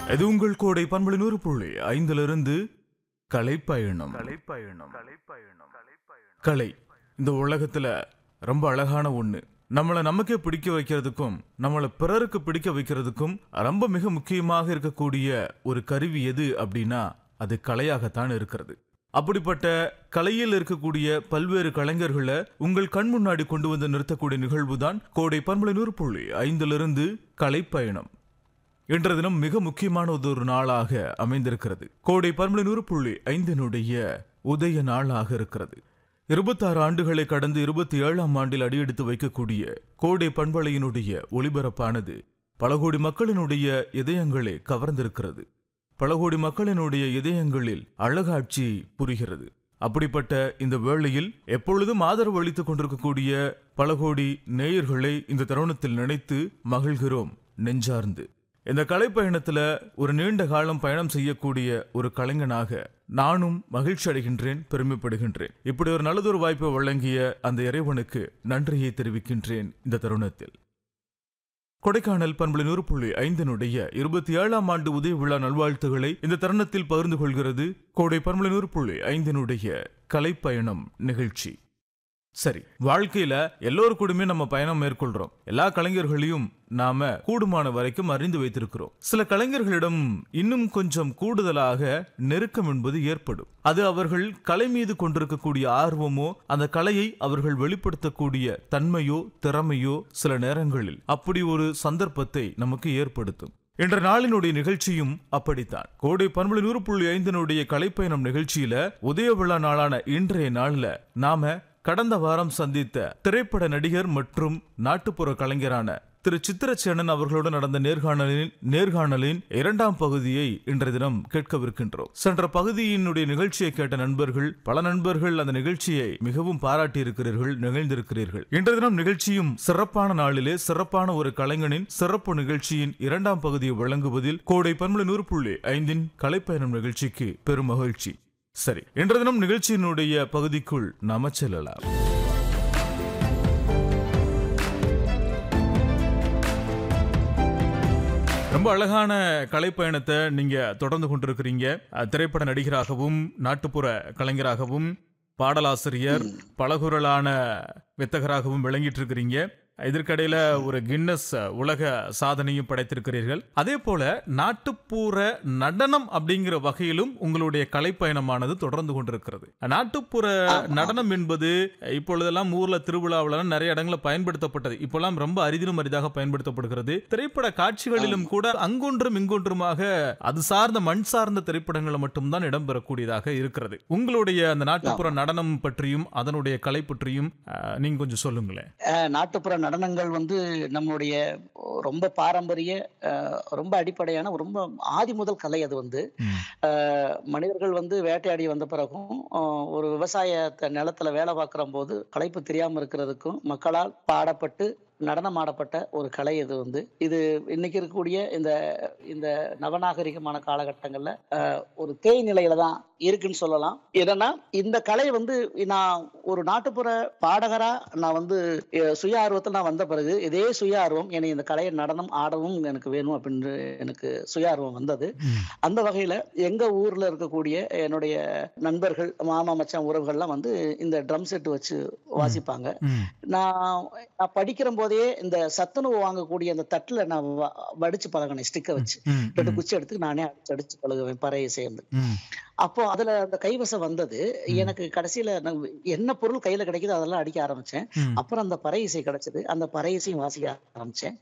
இது உங்கள் கோடை பண்புல நூறு புள்ளி ஐந்திலிருந்து கலைப்பயணம் கலைப்பயணம் கலைப்பயணம் கலை இந்த உலகத்துல ரொம்ப அழகான ஒண்ணு நம்மளை நமக்கே பிடிக்க வைக்கிறதுக்கும் நம்மளை பிறருக்கு பிடிக்க வைக்கிறதுக்கும் ரொம்ப மிக முக்கியமாக இருக்கக்கூடிய ஒரு கருவி எது அப்படின்னா அது கலையாகத்தான் இருக்கிறது அப்படிப்பட்ட கலையில் இருக்கக்கூடிய பல்வேறு கலைஞர்களை உங்கள் கண் முன்னாடி கொண்டு வந்து நிறுத்தக்கூடிய நிகழ்வுதான் கோடை பண்புல நூறு புள்ளி ஐந்திலிருந்து கலைப்பயணம் இன்ற தினம் மிக முக்கியமான ஒரு நாளாக அமைந்திருக்கிறது கோடை பன்மலை நூறு புள்ளி ஐந்தினுடைய உதய நாளாக இருக்கிறது இருபத்தாறு ஆண்டுகளை கடந்து இருபத்தி ஏழாம் ஆண்டில் அடியெடுத்து வைக்கக்கூடிய கோடை பண்பலையினுடைய ஒளிபரப்பானது பல கோடி மக்களினுடைய இதயங்களை கவர்ந்திருக்கிறது பல கோடி மக்களினுடைய இதயங்களில் அழகாட்சி புரிகிறது அப்படிப்பட்ட இந்த வேளையில் எப்பொழுதும் ஆதரவு அளித்துக் கொண்டிருக்கக்கூடிய பல கோடி நேயர்களை இந்த தருணத்தில் நினைத்து மகிழ்கிறோம் நெஞ்சார்ந்து இந்த கலைப்பயணத்துல ஒரு நீண்ட காலம் பயணம் செய்யக்கூடிய ஒரு கலைஞனாக நானும் மகிழ்ச்சி அடைகின்றேன் பெருமைப்படுகின்றேன் இப்படி ஒரு நல்லதொரு வாய்ப்பை வழங்கிய அந்த இறைவனுக்கு நன்றியை தெரிவிக்கின்றேன் இந்த தருணத்தில் கொடைக்கானல் பண்புல நூறு புள்ளி ஐந்தினுடைய இருபத்தி ஏழாம் ஆண்டு உதய விழா நல்வாழ்த்துகளை இந்த தருணத்தில் பகிர்ந்து கொள்கிறது கோடை பண்புல நூறு புள்ளி ஐந்தினுடைய கலைப்பயணம் நிகழ்ச்சி சரி வாழ்க்கையில எல்லோரு கூடமே நம்ம பயணம் மேற்கொள்றோம் எல்லா கலைஞர்களையும் நாம கூடுமான வரைக்கும் அறிந்து வைத்திருக்கிறோம் சில கலைஞர்களிடம் இன்னும் கொஞ்சம் கூடுதலாக நெருக்கம் என்பது ஏற்படும் அது அவர்கள் கலை மீது கொண்டிருக்கக்கூடிய ஆர்வமோ அந்த கலையை அவர்கள் வெளிப்படுத்தக்கூடிய தன்மையோ திறமையோ சில நேரங்களில் அப்படி ஒரு சந்தர்ப்பத்தை நமக்கு ஏற்படுத்தும் என்ற நாளினுடைய நிகழ்ச்சியும் அப்படித்தான் கோடை பண்புல நூறு புள்ளி ஐந்தினுடைய கலைப்பயணம் நிகழ்ச்சியில உதய விழா நாளான இன்றைய நாள்ல நாம கடந்த வாரம் சந்தித்த திரைப்பட நடிகர் மற்றும் நாட்டுப்புற கலைஞரான திரு சித்திரச்சேனன் அவர்களோடு நடந்த நேர்காணலின் நேர்காணலின் இரண்டாம் பகுதியை இன்றைய தினம் கேட்கவிருக்கின்றோம் சென்ற பகுதியினுடைய நிகழ்ச்சியை கேட்ட நண்பர்கள் பல நண்பர்கள் அந்த நிகழ்ச்சியை மிகவும் பாராட்டி இருக்கிறீர்கள் நிகழ்ந்திருக்கிறீர்கள் இன்றைய தினம் நிகழ்ச்சியும் சிறப்பான நாளிலே சிறப்பான ஒரு கலைஞனின் சிறப்பு நிகழ்ச்சியின் இரண்டாம் பகுதியை வழங்குவதில் கோடை பன்மலை நூறு புள்ளி ஐந்தின் கலைப்பயணம் நிகழ்ச்சிக்கு பெரும் மகிழ்ச்சி சரி இன்றைய தினம் நிகழ்ச்சியினுடைய பகுதிக்குள் நாம செல்லலாம் ரொம்ப அழகான கலைப்பயணத்தை நீங்க தொடர்ந்து கொண்டிருக்கிறீங்க அஹ், திரைப்பட நடிகராகவும் நாட்டுப்புற கலைஞராகவும் பாடலாசிரியர் பலகுரலான வித்தகராகவும் விளங்கிட்டு இருக்கிறீங்க இதற்கிடையில ஒரு கின்னஸ் உலக சாதனையும் படைத்திருக்கிறீர்கள் அதே போல நாட்டுப்புற நடனம் அப்படிங்கிற வகையிலும் உங்களுடைய கலைப்பயணமானது தொடர்ந்து கொண்டிருக்கிறது நாட்டுப்புற நடனம் என்பது இப்பொழுதெல்லாம் ஊர்ல திருவிழாவுல நிறைய இடங்களில் பயன்படுத்தப்பட்டது இப்பெல்லாம் ரொம்ப அரிதிலும் அரிதாக பயன்படுத்தப்படுகிறது திரைப்பட காட்சிகளிலும் கூட அங்கொன்றும் இங்கொன்றுமாக அது சார்ந்த மண் சார்ந்த திரைப்படங்கள் மட்டும்தான் இடம்பெறக்கூடியதாக இருக்கிறது உங்களுடைய அந்த நாட்டுப்புற நடனம் பற்றியும் அதனுடைய கலை பற்றியும் அஹ், நீங்க கொஞ்சம் சொல்லுங்களேன் அஹ் நாட்டுப்புற நடனங்கள் வந்து நம்மளுடைய ரொம்ப பாரம்பரிய அஹ் ரொம்ப அடிப்படையான ரொம்ப ஆதி முதல் கலை அது வந்து ம். அஹ் மனிதர்கள் வந்து வேட்டையாடி வந்த பிறகும் அஹ் ஒரு விவசாய நிலத்துல வேலை பார்க்குற போது களைப்பு தெரியாம இருக்கிறதுக்கும் மக்களால் பாடப்பட்டு நடனம் ஆடப்பட்ட ஒரு கலை இது வந்து இது இன்னைக்கு இருக்கக்கூடிய இந்த இந்த நவநாகரிகமான காலகட்டங்கள்ல அஹ், ஒரு தேய் நிலையில தான் இருக்குன்னு சொல்லலாம் ஏன்னா இந்த கலை வந்து நான் ஒரு நாட்டுப்புற பாடகரா நான் வந்து அஹ், சுய ஆர்வத்தில் நான் வந்த பிறகு இதே சுய ஆர்வம் என்னை இந்த கலையை நடனம் ஆடவும் எனக்கு வேணும் அப்படின்னு எனக்கு சுய ஆர்வம் வந்தது அந்த வகையில எங்க ஊர்ல இருக்கக்கூடிய என்னுடைய நண்பர்கள் மாமா மச்சான் உறவுகள்லாம் வந்து இந்த ட்ரம் செட் வச்சு வாசிப்பாங்க ம். நான் நான் படிக்கிற போதே இந்த சத்துணவு வாங்கக்கூடிய அந்த தட்டுல நான் வ- வடிச்சு பழகினேன் ஸ்டிக்கை வச்சு ம். ரெண்டு குச்சி எடுத்து நானே அடிச்சு அடிச்சு பழகுவேன் பறையை சேர்ந்து ம். அப்போ அதுல அந்த கைவசம் வந்தது எனக்கு கடைசியில நான் என்ன பொருள் கையில கிடைக்குதோ அதெல்லாம் அடிக்க ஆரம்பிச்சேன் ம். அப்புறம் அந்த பறை இசை கிடைச்சது அந்த பறை இசையும் வாசிக்க ஆரம்பிச்சேன்